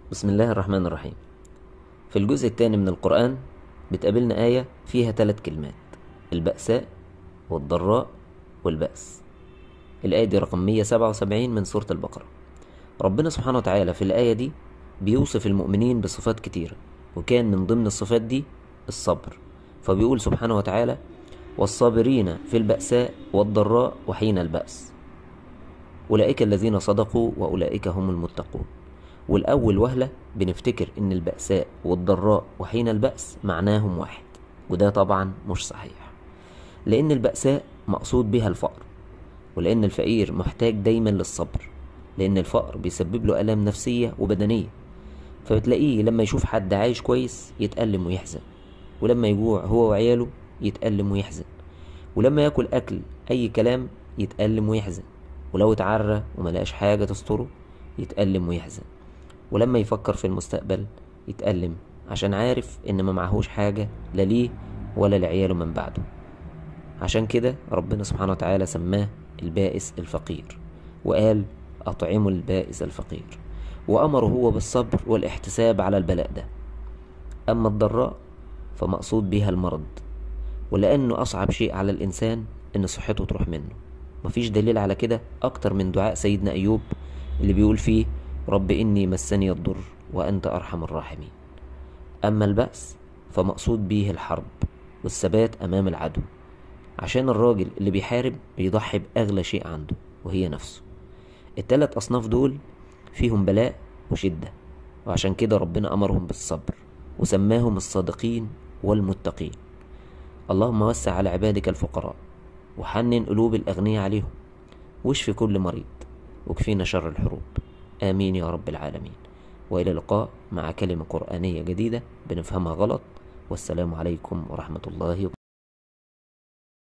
بسم الله الرحمن الرحيم في الجزء الثاني من القرآن بتقابلنا آية فيها ثلاث كلمات البأساء والضراء والبأس الآية دي رقم 177 من سورة البقرة ربنا سبحانه وتعالى في الآية دي بيوصف المؤمنين بصفات كتيرة وكان من ضمن الصفات دي الصبر فبيقول سبحانه وتعالى والصابرين في البأساء والضراء وحين البأس أولئك الذين صدقوا وأولئك هم المتقون والأول وهلة بنفتكر إن البأساء والضراء وحين البأس معناهم واحد وده طبعا مش صحيح لأن البأساء مقصود بها الفقر ولأن الفقير محتاج دايما للصبر لأن الفقر بيسبب له آلام نفسية وبدنية فبتلاقيه لما يشوف حد عايش كويس يتألم ويحزن ولما يجوع هو وعياله يتألم ويحزن ولما ياكل أكل أي كلام يتألم ويحزن ولو اتعرى وملقاش حاجة تستره يتألم ويحزن ولما يفكر في المستقبل يتألم عشان عارف إن ما معهوش حاجة لا ليه ولا لعياله من بعده عشان كده ربنا سبحانه وتعالى سماه البائس الفقير وقال أطعموا البائس الفقير وأمره هو بالصبر والاحتساب على البلاء ده أما الضراء فمقصود بها المرض ولأنه أصعب شيء على الإنسان إن صحته تروح منه مفيش دليل على كده أكتر من دعاء سيدنا أيوب اللي بيقول فيه رب إني مسني الضر وأنت أرحم الراحمين أما البأس فمقصود به الحرب والثبات أمام العدو عشان الراجل اللي بيحارب بيضحي بأغلى شيء عنده وهي نفسه التلات أصناف دول فيهم بلاء وشدة وعشان كده ربنا أمرهم بالصبر وسماهم الصادقين والمتقين اللهم وسع على عبادك الفقراء وحنن قلوب الأغنياء عليهم واشف كل مريض وكفينا شر الحروب آمين يا رب العالمين وإلى اللقاء مع كلمة قرآنية جديدة بنفهمها غلط والسلام عليكم ورحمة الله وبركاته